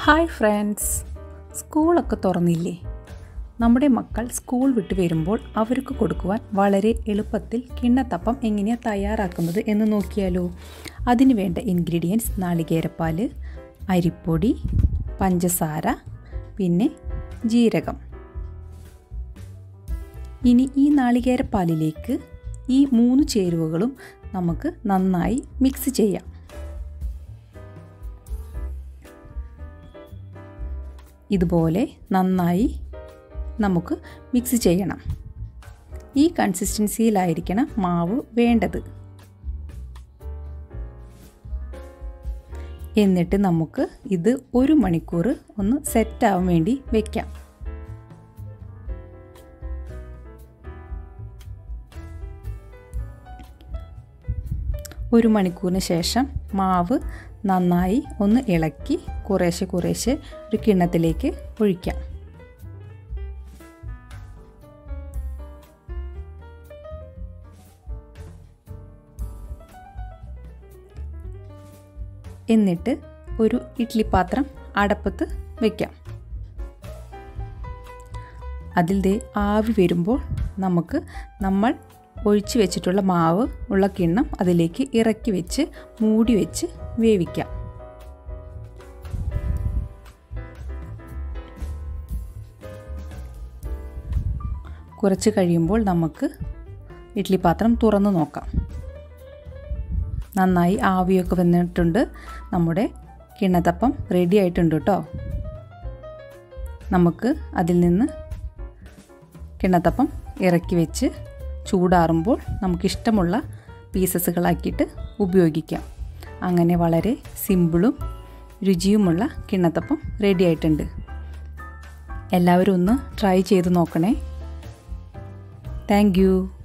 hi friends സ്കൂളൊക്കെ തുറന്നില്ലേ നമ്മുടെ മക്കൾ സ്കൂൾ വിട്ട് വരുമ്പോൾ അവർക്ക് കൊടുക്കുവാൻ വളരെ എളുപ്പത്തിൽ കിണ്ണത്തപ്പം എങ്ങനെയാണ് തയ്യാറാക്കുന്നത് എന്ന് നോക്കിയാലോ അതിന് വേണ്ട ഇൻഗ്രീഡിയൻസ് നാളികേരപ്പാൽ അരിപ്പൊടി പഞ്ചസാര പിന്നെ ജീരകം ഇനി ഈ നാളികേരപ്പാലിലേക്ക് ഈ മൂന്ന് ചേരുവകളും നമുക്ക് നന്നായി മിക്സ് ചെയ്യാം ഇതുപോലെ നന്നായി നമുക്ക് മിക്സ് ചെയ്യണം ഈ കൺസിസ്റ്റൻസിയിലായിരിക്കണം മാവ് വേണ്ടത് എന്നിട്ട് നമുക്ക് ഇത് ഒരു മണിക്കൂർ ഒന്ന് സെറ്റാവാൻ വേണ്ടി വെക്കാം ഒരു മണിക്കൂറിന് ശേഷം മാവ് നന്നായി ഒന്ന് ഇളക്കി കുറേശ്ശെ കുറേശ്ശെ ഒരു കിണ്ണത്തിലേക്ക് ഒഴിക്കാം എന്നിട്ട് ഒരു ഇഡ്ഡലി പാത്രം അടപ്പത്ത് വയ്ക്കാം അതിൽ ദേ ആവി വരുമ്പോൾ നമുക്ക് നമ്മൾ ഒഴിച്ചു വെച്ചിട്ടുള്ള മാവ് ഉള്ള കിണ്ണം അതിലേക്ക് ഇറക്കി വെച്ച് മൂടി വെച്ച് വേവിക്കാം കുറച്ച് കഴിയുമ്പോൾ നമുക്ക് ഇഡ്ഡലി പാത്രം തുറന്നു നോക്കാം നന്നായി ആവിയൊക്കെ വന്നിട്ടുണ്ട് നമ്മുടെ കിണ്ണത്തപ്പം റെഡി ആയിട്ടുണ്ട് കേട്ടോ നമുക്ക് അതിൽ നിന്ന് കിണ്ണത്തപ്പം ഇറക്കി വെച്ച് ചൂടാറുമ്പോൾ നമുക്കിഷ്ടമുള്ള പീസസുകളാക്കിയിട്ട് ഉപയോഗിക്കാം അങ്ങനെ വളരെ സിമ്പിളും രുചിയുമുള്ള കിണ്ണത്തപ്പം റെഡി ആയിട്ടുണ്ട് എല്ലാവരും ഒന്ന് ട്രൈ ചെയ്ത് നോക്കണേ താങ്ക്